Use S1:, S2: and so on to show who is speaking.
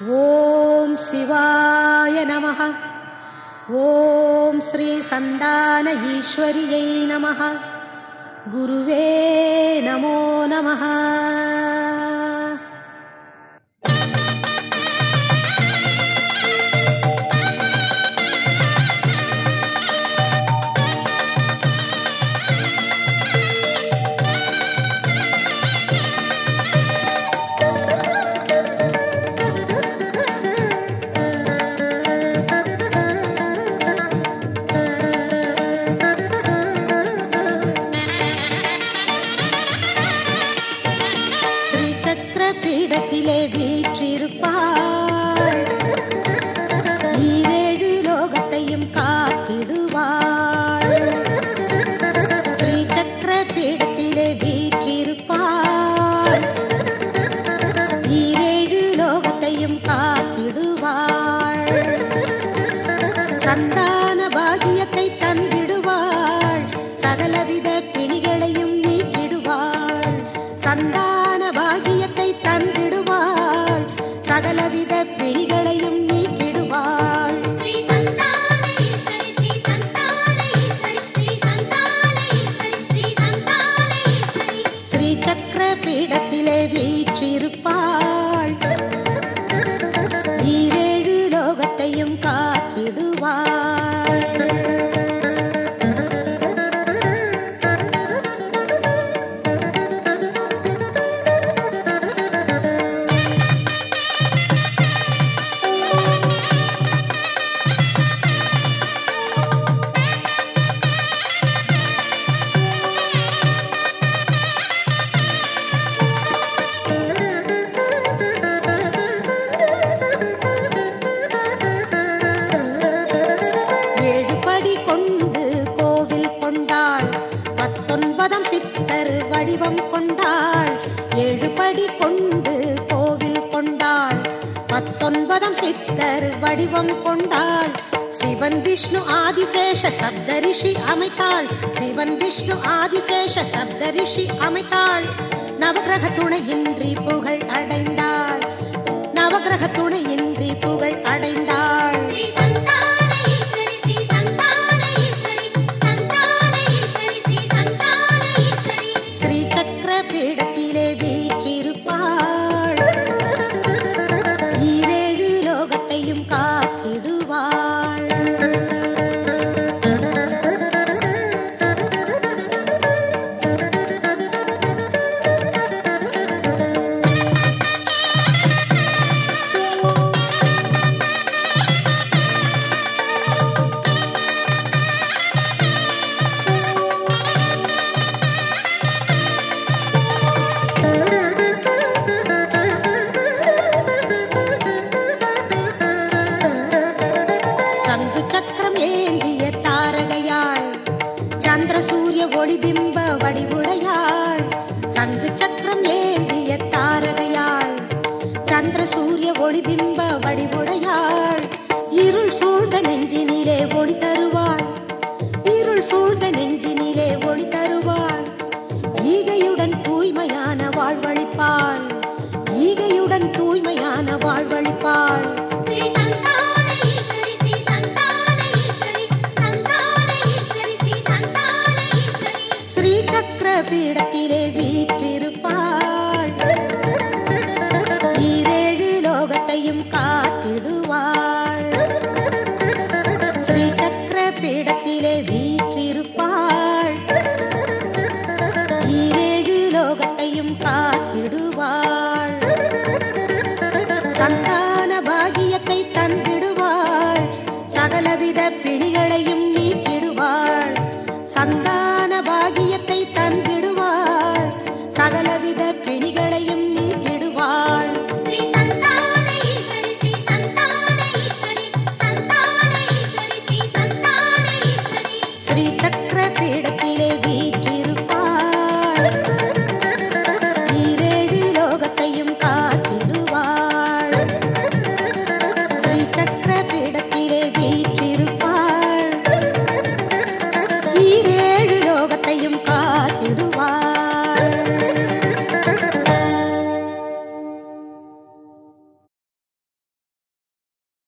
S1: ஓம் சிவாய நமः ஓம் ஸ்ரீ சந்தான ஈஸ்வரியை நமः குருவே நமோ நமः ஸ்ரீ சக்கர பீடத்திலே வீற்றிருப்பாள் ஈரேழு லோகத்தையும் காத்திடுவாள் ஸ்ரீ சக்கர பீடத்திலே வீற்றிருப்பாள் ஈரேழு லோகத்தையும் காத்திடுவாள் சந்தான பாகியத்தை தந்திடுவாள் சகலவித பிணிகளையும் நீக்கிடுவாள் சந்தான பாகியத்தை தந்திடுவாள் சகலவித பிணிகளையும் நீக்கிடுவாள்
S2: ஸ்ரீ சந்தானேஸ்வரி ஸ்ரீ சந்தானேஸ்வரி ஸ்ரீ சந்தானேஸ்வரி ஸ்ரீ சந்தானேஸ்வரி
S1: ஸ்ரீ சக்கர பீடத்திலே வீற்றிருப்பாள் ஈரேழு லோகத்தையும் காத்திடுவாள் ஏழு படி கொண்டு கோவில் கொண்டாள் பத்தொன்பதாம் சித்தர் வடிவம் கொண்டாள் ஏழு படி கொண்டு கோவில் கொண்டாள் பத்தொன்பதாம் சித்தர் வடிவம் கொண்டாள் சிவன் விஷ்ணு ஆதிசேஷ சப்தரிஷி அமைத்தாள் சிவன் விஷ்ணு ஆதிசேஷ சப்தரிஷி அமைத்தாள் நவகிரக துணையின்றி புகழ் அடைந்தாள் நவகிரக துணையின்றி புகழ் அடைந்தாள்
S2: ஸ்ரீ சந்தானேஸ்வரி ஸ்ரீ சந்தானேஸ்வரி சந்தானேஸ்வரி ஸ்ரீ சந்தானேஸ்வரி
S1: ஸ்ரீ சக்கர பீடத்திலே வீற்றிருப்பாள் ஈரேழு லோகத்தையும் காத்திடுவாள் சங்கு சக்கரம் ஏந்திய தாரகையாள் சந்திர சூரிய ஒளிபிம்ப வடிவுடையாள் சங்கு சக்கரம் ஏந்திய தாரகையாள் சந்திர சூரிய ஒளிபிம்ப வடிவுடையாள் இருள் சூழ்ந்த நெஞ்சினிலே ஒளி தருவாள் இருள் சூழ்ந்த நெஞ்சினிலே ஒளி தருவாள் ஈகையுடன் தூய்மையான வாழ்வழிப்பாள் ஈகையுடன் தூய்மையான வாழ்வழிப்பாள்
S2: ஸ்ரீ சந்தானேஸ்வரி ஸ்ரீ சந்தானேஸ்வரி சந்தானேஸ்வரி ஸ்ரீ சந்தானேஸ்வரி
S1: ஸ்ரீ சக்கர பீடத்திலே வீற்றிருப்பாள் ஈரேழு லோகத்தையும் காத்திடுவாள் ஸ்ரீ சக்கர பீடத்திலே வீற்றிருப்பாள் ஈரேழு லோகத்தையும் காத்திடுவாள் சந்தான பாகியத்தை தந்திடுவாள் சகலவித பிணிகளையும் நீக்கிடுவாள் சந்தான பாகியத்தை தந்திடுவாள் சகலவித பிணிகளையும் நீ